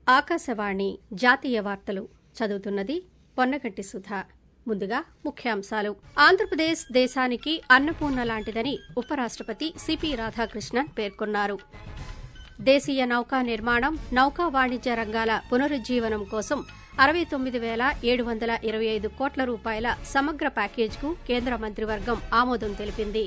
ఆకాశవాణి జాతీయ వార్తలు చదువుతున్నది పొన్నగంటి సుధ ముందుగా ముఖ్యాంశాలు ఆంధ్రప్రదేశ్ దేశానికి అన్నపూర్ణ లాంటిదని ఉపరాష్టపతి సిపి రాధాకృష్ణన్ పేర్కొన్నారు దేశీయ నౌకా నిర్మాణం నౌకా వాణిజ్య రంగాల పునరుజ్జీవనం కోసం అరవై తొమ్మిది వేల ఏడు వందల ఇరవై ఐదు కోట్ల రూపాయల సమగ్ర ప్యాకేజ్కు కేంద్ర మంత్రివర్గం ఆమోదం తెలిపింది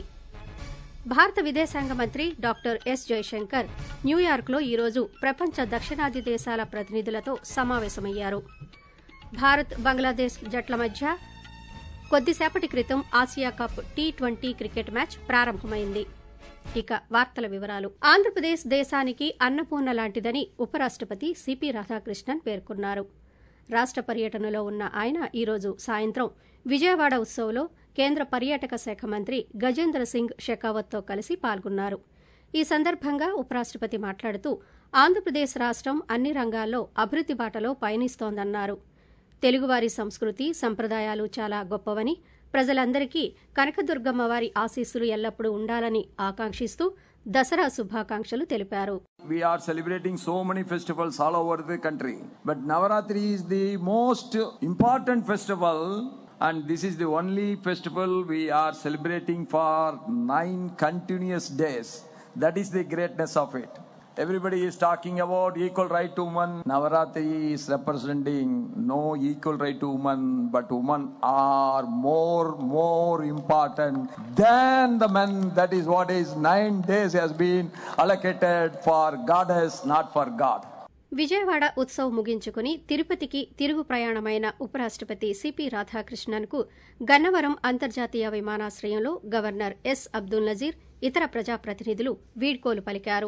భారత విదేశాంగ మంత్రి డాక్టర్ ఎస్ జయశంకర్ న్యూయార్క్లో ఈరోజు ప్రపంచ దక్షిణాది దేశాల ప్రతినిధులతో సమావేశమయ్యారు భారత్ బంగ్లాదేశ్ జట్ల మధ్య కొద్దిసేపటి క్రితం Asia cup T twenty cricket match ప్రారంభమైంది ఇక వార్తల వివరాలు ఆంధ్రప్రదేశ్ దేశానికి అన్నపూర్ణ లాంటిదని ఉపరాష్టపతి సిపి రాధాకృష్ణన్ పేర్కొన్నారు రాష్ట పర్యటనలో ఉన్న ఆయన ఈరోజు సాయంత్రం విజయవాడ ఉత్సవ్లో కేంద్ర పర్యాటక శాఖ మంత్రి గజేంద్ర సింగ్ షెకావత్తో కలిసి పాల్గొన్నారు ఈ సందర్భంగా ఉపరాష్టపతి మాట్లాడుతూ ఆంధ్రప్రదేశ్ రాష్టం అన్ని రంగాల్లో అభివృద్ది బాటలో పయనిస్తోందన్నారు తెలుగువారి సంస్కృతి సంప్రదాయాలు చాలా గొప్పవని ప్రజలందరికీ కనకదుర్గమ్మ వారి ఆశీస్సులు ఎల్లప్పుడూ ఉండాలని ఆకాంక్షిస్తూ దసరా శుభాకాంక్షలు తెలిపారు We are celebrating so many festivals all over the country. But Navaratri is the most important festival, and this is the only festival we are celebrating for nine continuous days. That is the greatness of it. Everybody is talking about equal right to woman. Navaratri is representing no equal right to woman, but women are more, more important than the men. That is what is nine days has been allocated for goddess, not for God. Vijayawada Utsav ముగించుకుని తిరుపతికి తిరుగు ప్రయాణమైన ఉపరాష్టపతి CP రాధాకృష్ణన్కు Gannavaram అంతర్జాతీయ విమానాశ్రయంలో governor yes Abdul Nazir ఇతర ప్రజాప్రతినిధులు వీడ్కోలు పలికారు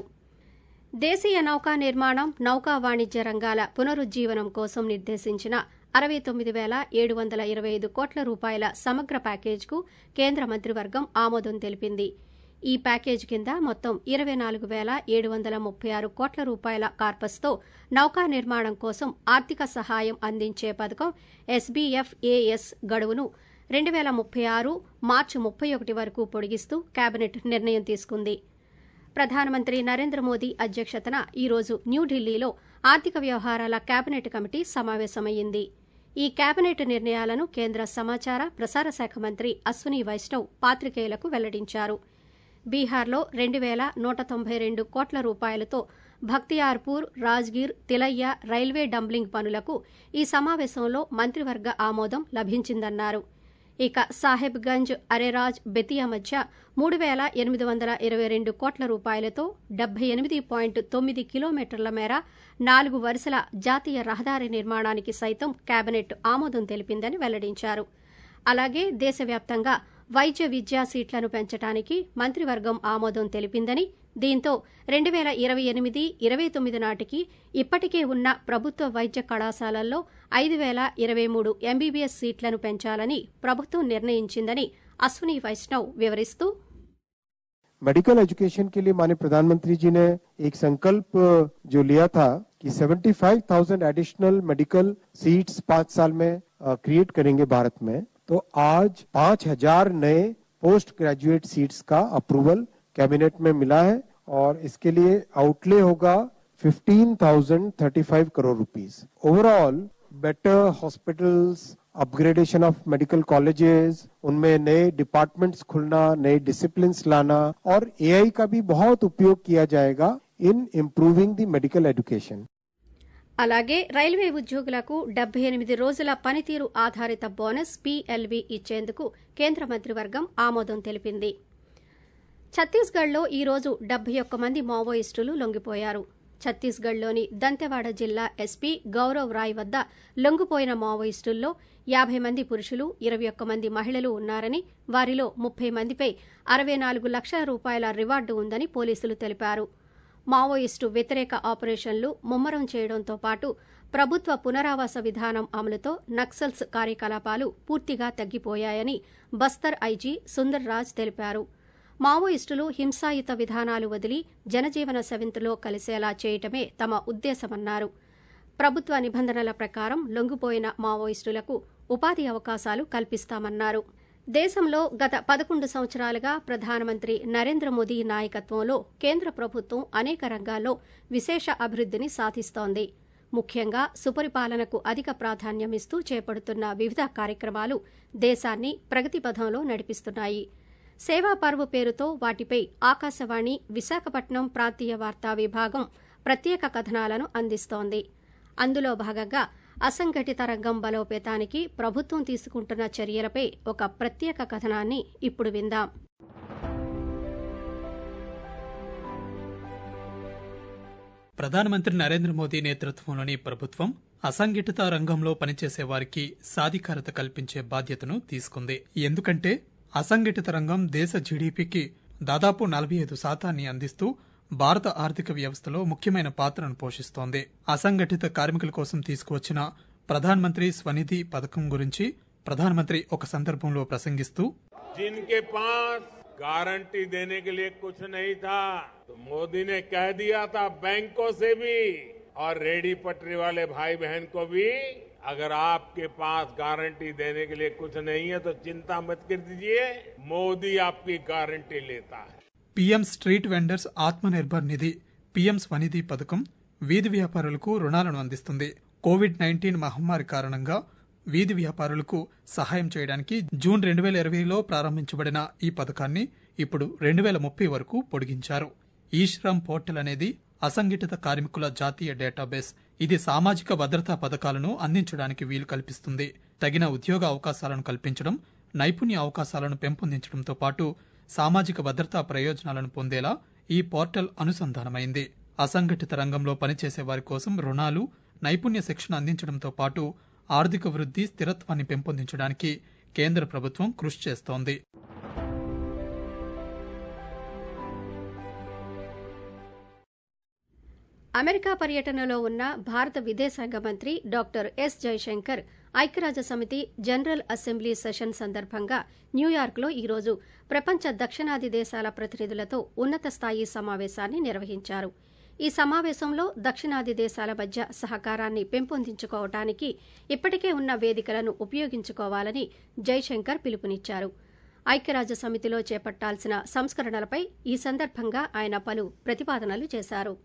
దేశీయ నౌకా నిర్మాణం నౌకా వాణిజ్య రంగాల పునరుజ్జీవనం కోసం నిర్దేశించిన అరవై తొమ్మిది వేల ఏడు వందల ఇరవై ఐదు కోట్ల రూపాయల సమగ్ర ప్యాకేజ్కు కేంద్ర మంత్రివర్గం ఆమోదం తెలిపింది ఈ ప్యాకేజ్ కింద మొత్తం ఇరవై నాలుగు వేల ఏడు వందల ముప్పై ఆరు కోట్ల రూపాయల కార్పస్తో నౌకా నిర్మాణం కోసం ఆర్థిక సహాయం అందించే పథకం ఎస్బీఎఫ్ఏఎస్ గడువును రెండు వేల ముప్పై ఆరు మార్చి ముప్పై ఒకటి వరకు పొడిగిస్తూ కేబినెట్ నిర్ణయం తీసుకుంది ప్రధానమంత్రి నరేంద్ర మోదీ అధ్యక్షతన ఈరోజు న్యూఢిల్లీలో ఆర్థిక వ్యవహారాల కేబినెట్ కమిటీ సమావేశమైంది ఈ కేబినెట్ నిర్ణయాలను కేంద్ర సమాచార ప్రసార శాఖ మంత్రి అశ్వనీ వైష్ణవ్ పాత్రికేయులకు వెల్లడించారు బీహార్లో రెండు వేల నూట తొంభై రెండు కోట్ల రూపాయలతో భక్తియార్పూర్ రాజ్గిర్ తిలయ్య రైల్వే డంబ్లింగ్ పనులకు ఈ సమావేశంలో మంత్రివర్గ ఆమోదం లభించిందన్నారు ఇక సాహెబ్గంజ్ అరెరాజ్ బెతియా మధ్య మూడు వేల ఎనిమిది వందల ఇరవై రెండు కోట్ల రూపాయలతో డెబ్బై ఎనిమిది పాయింట్ తొమ్మిది కిలోమీటర్ల మేర నాలుగు వరుసల జాతీయ రహదారి నిర్మాణానికి సైతం కేబినెట్ ఆమోదం తెలిపిందని వెల్లడించారు అలాగే దేశవ్యాప్తంగా వైద్య విద్యా సీట్లను పెంచడానికి మంత్రివర్గం ఆమోదం తెలిపిందని దీంతో రెండు వేల ఇరవై ఎనిమిది ఇరవై తొమ్మిది నాటికి ఇప్పటికే ఉన్న ప్రభుత్వ వైద్య కళాశాలల్లో ఐదు వేల ఇరవై మూడు ఎంబీబీఎస్ సీట్లను పెంచాలని ప్రభుత్వం నిర్ణయించిందని అశ్వనీ వైష్ణవ్ వివరిస్తూ मेडिकल एजुकेशन के लिए माननीय प्रधानमंत्री जी ने एक संकल्प जो लिया था कि 75,000 एडिशनल मेडिकल सीट्स पांच साल में क्रिएट करेंगे भारत में तो आज 5,000 नए पोस्ट ग्रेजुएट सीट्स का अप्रूवल कैबिनेट में मिला है और इसके लिए आउटले होगा 15,035 crore rupees overall better hospitals upgradation of medical colleges उनमें नए डिपार्टमेंट्स खुलना नए डिसिप्लिन लाना और एआई का भी बहुत उपयोग किया जाएगा in improving the medical education అలాగే రైల్వే ఉద్యోగులకు డెబ్బై ఎనిమిది రోజుల పనితీరు ఆధారిత బోనస్ పీఎల్వీ ఇచ్చేందుకు కేంద్ర మంత్రివర్గం ఆమోదం తెలిపింది ఛత్తీస్గఢ్లో ఈ రోజు డెబ్బై ఒక్క మంది మావోయిస్టులు లొంగిపోయారు ఛత్తీస్గఢ్లోని దంతెవాడ జిల్లా ఎస్పీ గౌరవ్ రాయ్ వద్ద లొంగిపోయిన మావోయిస్టుల్లో యాభై మంది పురుషులు ఇరవై ఒక్క మంది మహిళలు ఉన్నారని వారిలో ముప్పై మందిపై అరవై నాలుగు లక్షల రూపాయల రివార్డు ఉందని పోలీసులు తెలిపారు మావోయిస్టు వ్యతిరేక ఆపరేషన్లు ముమ్మరం చేయడంతో పాటు ప్రభుత్వ పునరావాస విధానం అమలుతో నక్సల్స్ కార్యకలాపాలు పూర్తిగా తగ్గిపోయాయని బస్తర్ ఐజీ సుందర్ రాజ్ తెలిపారు మావోయిస్టులు హింసాయుత విధానాలు వదిలి జనజీవన సవింతులో కలిసేలా చేయటమే తమ ఉద్దేశమన్నారు ప్రభుత్వ నిబంధనల ప్రకారం లొంగిపోయిన మావోయిస్టులకు ఉపాధి అవకాశాలు కల్పిస్తామన్నారు దేశంలో గత పదకొండు సంవత్సరాలుగా ప్రధానమంత్రి నరేంద్ర మోదీ నాయకత్వంలో కేంద్ర ప్రభుత్వం అనేక రంగాల్లో విశేష అభివృద్దిని సాధిస్తోంది ముఖ్యంగా సుపరిపాలనకు అధిక ప్రాధాన్యమిస్తూ చేపడుతున్న వివిధ కార్యక్రమాలు దేశాన్ని ప్రగతి పథంలో నడిపిస్తున్నాయి సేవా పర్వ్ పేరుతో వాటిపై ఆకాశవాణి విశాఖపట్నం ప్రాంతీయ వార్తా విభాగం ప్రత్యేక కథనాలను అందిస్తోంది అందులో భాగంగా అసంఘటిత రంగం బలోపేతానికి ప్రభుత్వం తీసుకుంటున్న చర్యలపై ఒక ప్రత్యేక కథనాన్ని ఇప్పుడు విందాం ప్రధానమంత్రి నరేంద్ర మోదీ నేతృత్వంలోని ప్రభుత్వం అసంఘటిత రంగంలో పనిచేసే వారికి సాధికారత కల్పించే బాధ్యతను తీసుకుంది ఎందుకంటే అసంఘటిత రంగం దేశ జీడీపీకి దాదాపు నలభై ఐదు శాతాన్ని అందిస్తూ భారత ఆర్థిక వ్యవస్థలో ముఖ్యమైన పాత్రను పోషిస్తోంది అసంఘటిత కార్మికుల కోసం తీసుకువచ్చిన ప్రధానమంత్రి స్వనిధి పథకం గురించి ప్రధానమంత్రి ఒక సందర్భంలో ప్రసంగిస్తూ जिनके पास गारंटी देने के लिए कुछ नहीं था तो मोदी ने कह दिया था बैंकों से भी और रेडी पटरी वाले भाई बहन को भी अगर आपके पास गारंटी देने के लिए कुछ नहीं है तो चिंता मत कर दीजिए मोदी आपकी गारंटी लेता है PM street vendors Atmanirbhar Nidhi PM SVANidhi పథకం వీధి వ్యాపారులకు రుణాలను అందిస్తుంది కోవిడ్ నైన్టీన్ మహమ్మారి కారణంగా వీధి వ్యాపారులకు సహాయం చేయడానికి జూన్ రెండు వేల ఇరవైలో ప్రారంభించబడిన ఈ పథకాన్ని ఇప్పుడు రెండు వేల ముప్పై వరకు పొడిగించారు ఈ శ్రమ్ పోర్టల్ అనేది అసంఘటిత కార్మికుల జాతీయ డేటాబేస్ ఇది సామాజిక భద్రతా పథకాలను అందించడానికి వీలు కల్పిస్తుంది తగిన ఉద్యోగ అవకాశాలను కల్పించడం నైపుణ్య అవకాశాలను పెంపొందించడంతో పాటు సామాజిక భద్రతా ప్రయోజనాలను పొందేలా ఈ పోర్టల్ అనుసంధానమైంది అసంఘటిత రంగంలో పనిచేసే వారి కోసం రుణాలు నైపుణ్య శిక్షణ అందించడంతో పాటు ఆర్థిక వృద్ధి స్థిరత్వాన్ని పెంపొందించడానికి కేంద్ర ప్రభుత్వం కృషి చేస్తోంది అమెరికా పర్యటనలో ఉన్న భారత విదేశాంగ మంత్రి డాక్టర్ ఎస్ జైశంకర్ ఐక్యరాజ్య సమితి జనరల్ అసెంబ్లీ సెషన్ సందర్భంగా న్యూయార్క్లో ఈరోజు ప్రపంచ దక్షిణాది దేశాల ప్రతినిధులతో ఉన్నత స్థాయి సమావేశాన్ని నిర్వహించారు ఈ సమావేశంలో దక్షిణాది దేశాల మధ్య సహకారాన్ని పెంపొందించుకోవటానికి ఇప్పటికే ఉన్న వేదికలను ఉపయోగించుకోవాలని జైశంకర్ పిలుపునిచ్చారు ఐక్యరాజ్య సమితిలో చేపట్టాల్సిన సంస్కరణలపై ఈ సందర్భంగా ఆయన పలు ప్రతిపాదనలు చేశారు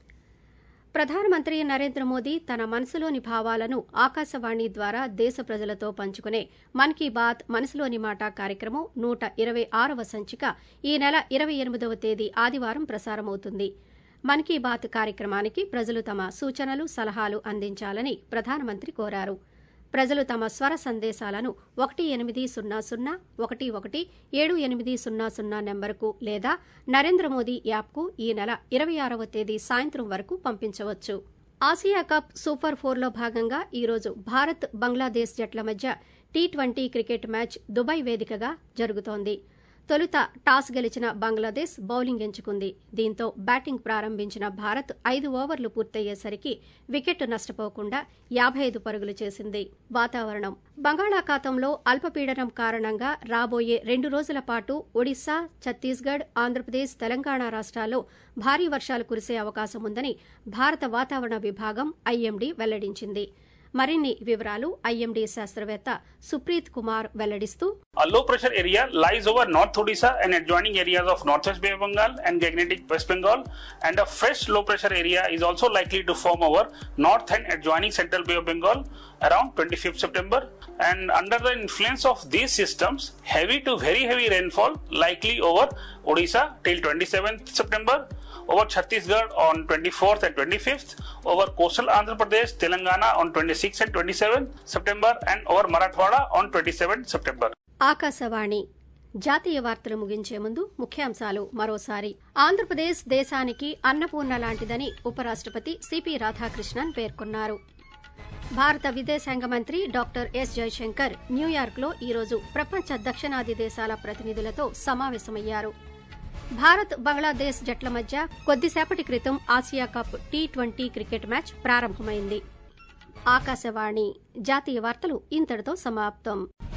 ప్రధానమంత్రి నరేంద్ర మోదీ తన మనసులోని భావాలను ఆకాశవాణి ద్వారా దేశ ప్రజలతో పంచుకునే మన్ కీ బాత్ మనసులోని మాట కార్యక్రమం నూట ఇరవై ఆరవ సంచిక ఈ నెల ఇరవై ఎనిమిదవ తేదీ ఆదివారం ప్రసారమవుతుంది మన్ కీ బాత్ కార్యక్రమానికి ప్రజలు తమ సూచనలు సలహాలు అందించాలని ప్రధానమంత్రి కోరారు ప్రజలు తమ స్వర సందేశాలను ఒకటి ఎనిమిది సున్నా సున్నా ఒకటి ఒకటి ఏడు ఎనిమిది సున్నా సున్నా నెంబర్కు లేదా నరేంద్ర మోదీ యాప్కు ఈ నెల ఇరవై ఆరవ తేదీ సాయంత్రం వరకు పంపించవచ్చు ఆసియా కప్ సూపర్ ఫోర్లో భాగంగా ఈరోజు భారత్ బంగ్లాదేశ్ జట్ల మధ్య T twenty cricket match Dubai వేదికగా జరుగుతోంది తొలుత టాస్ గెలిచిన బంగ్లాదేశ్ బౌలింగ్ ఎంచుకుంది దీంతో బ్యాటింగ్ ప్రారంభించిన భారత్ ఐదు ఓవర్లు పూర్తయ్యేసరికి వికెట్ నష్టపోకుండా యాభై ఐదు పరుగులు చేసింది వాతావరణం బంగాళాఖాతంలో అల్పపీడనం కారణంగా రాబోయే రెండు రోజుల పాటు ఒడిశా ఛత్తీస్గఢ్ ఆంధ్రప్రదేశ్ తెలంగాణ రాష్ట్రాల్లో భారీ వర్షాలు కురిసే అవకాశం ఉందని భారత వాతావరణ విభాగం ఐఎండీ వెల్లడించింది మరిన్ని వివరాలు ఐఎండీ శాస్త్రవేత్త Supreet Kumar వెల్లడిస్తూ A low pressure area lies over North Odisha and adjoining areas of Northwest Bay of Bengal and Magnetic West Bengal, and a fresh low pressure area is also likely to form over North and adjoining Central Bay of Bengal around 25th September. And under the influence of these systems, heavy to very heavy rainfall likely over Odisha till 27th September, over Chhattisgarh on 24th and 25th, over coastal Andhra Pradesh, Telangana on 26th and 27th September, and over Marathwada on 27th September. Akashvani జాతీయ వార్తలు ముగించే ముందు ముఖ్యాంశాలు మరోసారి ఆంధ్రప్రదేశ్ దేశానికి అన్నపూర్ణ లాంటిదని ఉపరాష్టపతి CP Radhakrishnan పేర్కొన్నారు భారత విదేశాంగ మంత్రి డాక్టర్ ఎస్ జైశంకర్ న్యూయార్క్లో ఈరోజు ప్రపంచ దక్షిణాది దేశాల ప్రతినిధులతో సమావేశమయ్యారు భారత్ బంగ్లాదేశ్ జట్ల మధ్య కొద్దిసేపటి క్రితం Asia cup T twenty cricket match ప్రారంభమైంది ఆకాశవాణి జాతీయ వార్తలు ఇంతటితో సమాప్తం